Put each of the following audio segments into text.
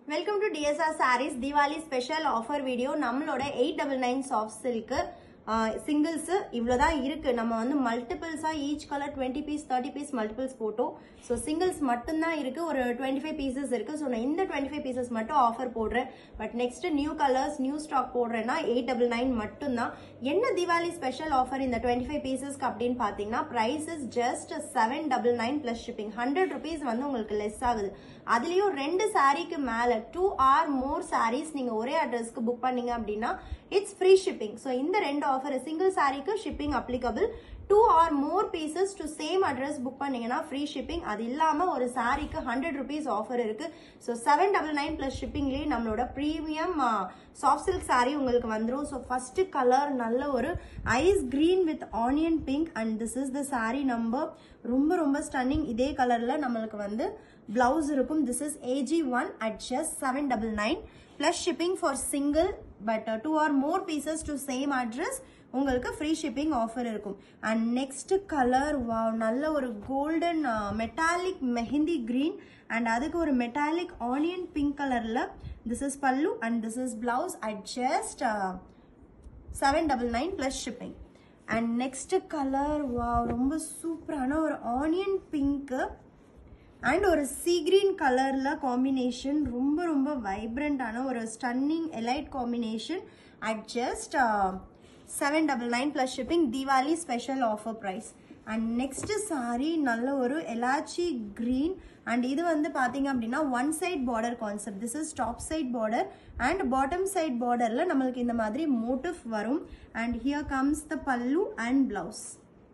welcome to DSR saris Deepavali special offer video நம்மளோட eight double nine soft silk singles இவ்வளோதான் இருக்கு நம்ம வந்து மல்டிபிள்ஸா each colour twenty piece thirty piece multiples போட்டோம் ஸோ சிங்கிள்ஸ் மட்டும்தான் இருக்கு ஒரு டுவெண்ட்டி ஃபைவ் பீசஸ் இருக்கு ஸோ நான் இந்த டுவெண்ட்டி ஃபைவ் பீசஸ் மட்டும் ஆஃபர் போடுறேன் but next new colours new stock போடுறேன்னா எயிட் டபுள் நைன் மட்டும்தான் என்ன தீபாவளி ஸ்பெஷல் ஆஃபர் இந்த டுவெண்ட்டி ஃபைவ் பீசஸ்க்கு அப்படின்னு பார்த்தீங்கன்னா price is just seven double nine plus shipping hundred rupees வந்து உங்களுக்கு லெஸ் ஆகுது அதுலயும் ரெண்டு சாரீக்கு மேல டூ ஆர் மோர் சாரீஸ் நீங்க ஒரே அட்ரஸ்க்கு புக் பண்ணீங்க அப்படின்னா இட்ஸ் ஃப்ரீ ஷிப்பிங் ஸோ இந்த ரெண்டு ஆஃபர் சிங்கிள் சாரீக்கு shipping applicable two or more pieces to same address book பண்ணீங்கன்னா ஃப்ரீ ஷிப்பிங் அது இல்லாம ஒரு சாரீக்கு ஹண்ட்ரட் ருபீஸ் ஆஃபர் இருக்கு so seven double nine plus ஷிப்பிங்லேயே நம்மளோட ப்ரீமியம் சாஃப்ட் சில்க் சாரீ உங்களுக்கு வந்துடும் ஸோ ஃபர்ஸ்ட் கலர் நல்ல ஒரு ice green with onion pink and this is the sari number ரொம்ப ரொம்ப ஸ்டன்னிங் இதே கலர்ல நம்மளுக்கு வந்து பிளவுஸ் இருக்கும் this is AG one at just seven double nine plus shipping for single but two or more pieces to same address உங்களுக்கு free shipping offer இருக்கும் and next colour வா நல்ல ஒரு golden metallic mehndi green and அதுக்கு ஒரு metallic onion pink கலர்ல this is பல்லு and this is blouse at just seven double nine plus shipping and next colour வா ரொம்ப சூப்பரான ஒரு ஆனியன் பிங்க்கு அண்ட் ஒரு சீ கிரீன் கலர்ல காம்பினேஷன் ரொம்ப ரொம்ப வைப்ரண்டான ஒரு stunning elite combination at just seven double nine plus shipping Deepavali special offer price and next sari நல்ல ஒரு எலாச்சி கிரீன் அண்ட் இது வந்து பார்த்தீங்க அப்படின்னா one side border concept this is top side border and bottom side பார்டரில் நம்மளுக்கு இந்த மாதிரி மோட்டிவ் வரும் and here comes the pallu and blouse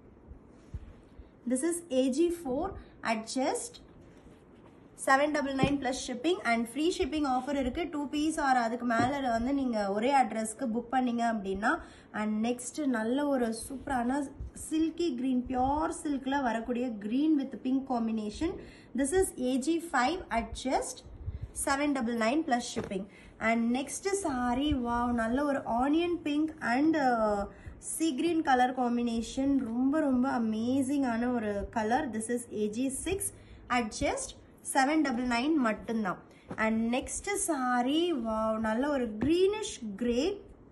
this is AG four at just seven double nine plus shipping and free shipping offer இருக்கு two piece or அதுக்கு மேலே வந்து நீங்கள் ஒரே அட்ரஸ்க்கு புக் பண்ணீங்க அப்படின்னா அண்ட் நெக்ஸ்ட் நல்ல ஒரு சூப்பரான சில்கி கிரீன் பியோர் சில்கில் வரக்கூடிய green with pink combination this is AG five at just seven double nine plus shipping and next sari wow நல்ல ஒரு onion pink and sea green colour combination ரொம்ப ரொம்ப அமேசிங்கான ஒரு colour this is AG six at just seven double nine மட்டும்தான் and next sari wow நல்ல ஒரு greenish grey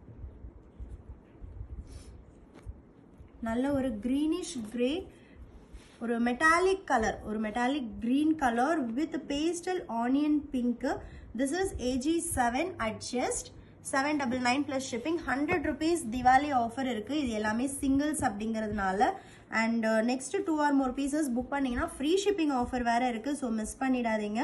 நல்ல ஒரு க்ரீனிஷ் கிரே ஒரு மெட்டாலிக் கலர் ஒரு metallic green colour with pastel onion pink this is AG seven at just seven double nine plus shipping hundred rupees Diwali offer இருக்கு இது எல்லாமே சிங்கிள்ஸ் அப்படிங்கிறதுனால and next two or more pieces book பண்ணீங்கன்னா free shipping offer வேற இருக்கு so miss பண்ணிடாதீங்க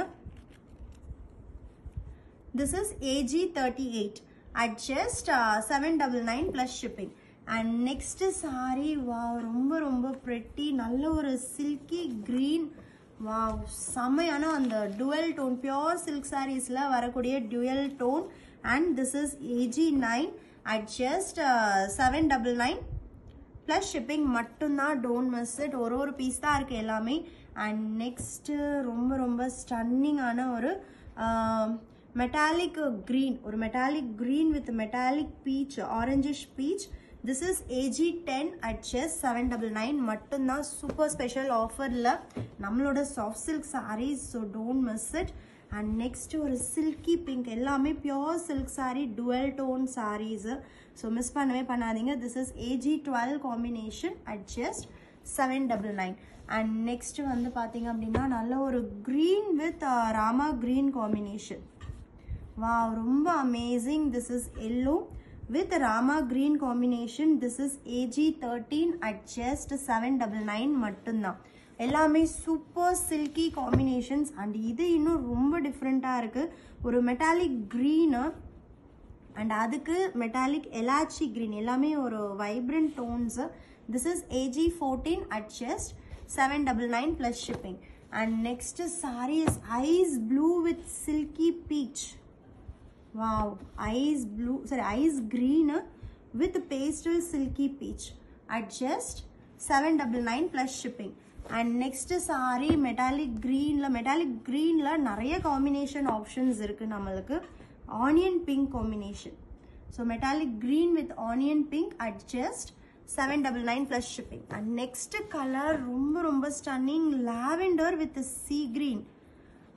this is AG thirty eight at just seven double nine plus shipping and next sari வா ரொம்ப ரொம்ப ப்ரெட்டி நல்ல ஒரு சில்கி க்ரீன் வா செம்மையான அந்த டுவெல் டோன் பியோர் சில்க் சாரீஸில் வரக்கூடிய twelve tone and this is AG nine at just seven double nine plus shipping மட்டும்தான் டோன்ட் மிஸ் இட் ஒரு ஒரு பீஸ் தான் இருக்குது எல்லாமே அண்ட் நெக்ஸ்ட்டு ரொம்ப ரொம்ப ஸ்டன்னிங்கான ஒரு மெட்டாலிக் க்ரீன் ஒரு metallic green with metallic peach orangish peach this is AG ten at just seven double nine மட்டும்தான் சூப்பர் ஸ்பெஷல் ஆஃபரில் நம்மளோட soft silk saris so don't miss it and next ஒரு சில்கி பிங்க் எல்லாமே pure silk sari twelve tone saris so miss பண்ணவே பண்ணாதீங்க this is AG twelve combination at just seven double nine and next வந்து பார்த்தீங்க அப்படின்னா நல்ல ஒரு green with Rama green combination வா ரொம்ப amazing this is yellow with Rama green combination this is AG thirteen at just seven double nine மட்டும்தான் எல்லாமே super silky combinations and இது இன்னும் ரொம்ப டிஃப்ரெண்ட்டாக இருக்குது ஒரு மெட்டாலிக் க்ரீனு அண்ட் அதுக்கு மெட்டாலிக் எலாச்சி க்ரீன் எல்லாமே ஒரு vibrant tones this is AG fourteen at just seven double nine plus shipping and next sari is ice blue with silky peach wow ice blue sari ice green with pastel silky peach at just seven double nine plus shipping and next sari metallic க்ரீனில் metallic க்ரீனில் நிறைய combination options இருக்குது நம்மளுக்கு onion pink combination so metallic green with onion pink at just seven double nine plus shipping and next colour ரொம்ப ரொம்ப stunning lavender with sea green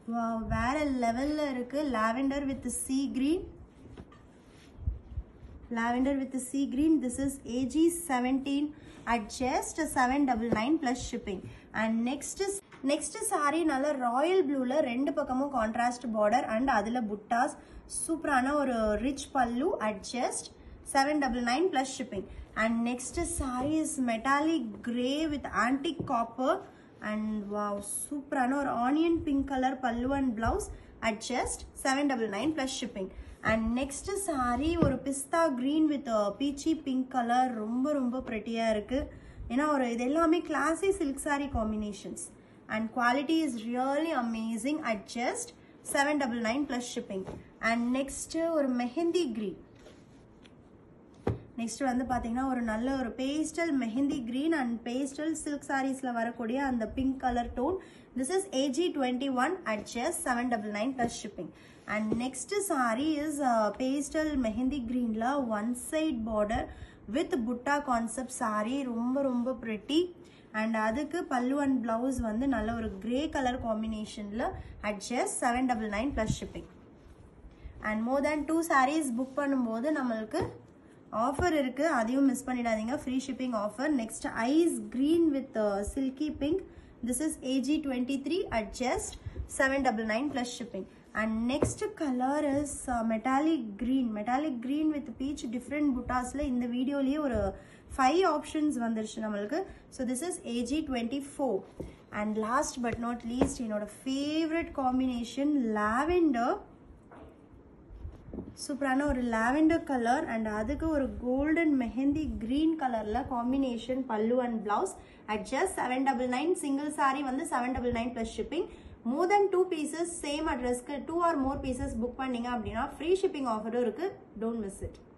வேற லெவல்ல இருக்கு lavender with sea green lavender with the sea green this is ag 17 at just 799 plus shipping and next is next saree நல்ல royal ப்ளூல ரெண்டு பக்கமும் contrast border and அதுல புட்டாஸ் சூப்பரான ஒரு rich pallu at just seven double nine plus shipping and next sari is metallic grey with antique copper and wow சூப்பரான ஒரு onion pink colour pallu and blouse at just seven double nine plus shipping and next sari ஒரு pista green with peachy pink colour ரொம்ப ரொம்ப ப்ரெட்டியாக இருக்குது ஏன்னா ஒரு இது எல்லாமே classy silk sari combinations and quality is really amazing at just seven double nine plus shipping and next ஒரு மெஹந்தி க்ரீன் நெக்ஸ்ட் வந்து பார்த்தீங்கன்னா ஒரு நல்ல ஒரு pastel mehndi green and pastel silk சாரீஸில் வரக்கூடிய அந்த pink colour tone this is AG twenty one at just seven double nine plus shipping and next sari is pastel mehndi க்ரீனில் one side border with butta concept sari ரொம்ப ரொம்ப ப்ரெட்டி அண்ட் அதுக்கு பல்லு and blouse வந்து நல்ல ஒரு கிரே கலர் காம்பினேஷனில் at just seven double nine plus shipping and more than two saris book பண்ணும்போது நம்மளுக்கு ஆஃபர் இருக்கு அதையும் மிஸ் பண்ணிடாதீங்க free shipping offer next ice green with silky pink this is AG twenty three at just seven double nine plus shipping and next colour is metallic green metallic green with peach different புட்டாஸில் இந்த வீடியோலேயே ஒரு five options வந்துருச்சு நம்மளுக்கு so this is AG twenty four and last but not least என்னோட favourite combination lavender சூப்பரான ஒரு lavender colour and அதுக்கு ஒரு கோல்டன் மெஹந்தி கிரீன் கலரில் combination pallu and blouse at just seven double nine single sari வந்து seven double nine plus shipping more than two pieces same அட்ரஸ்க்கு two or more pieces book பண்ணீங்க அப்படின்னா free shipping ஆஃபரும் இருக்குது don't miss it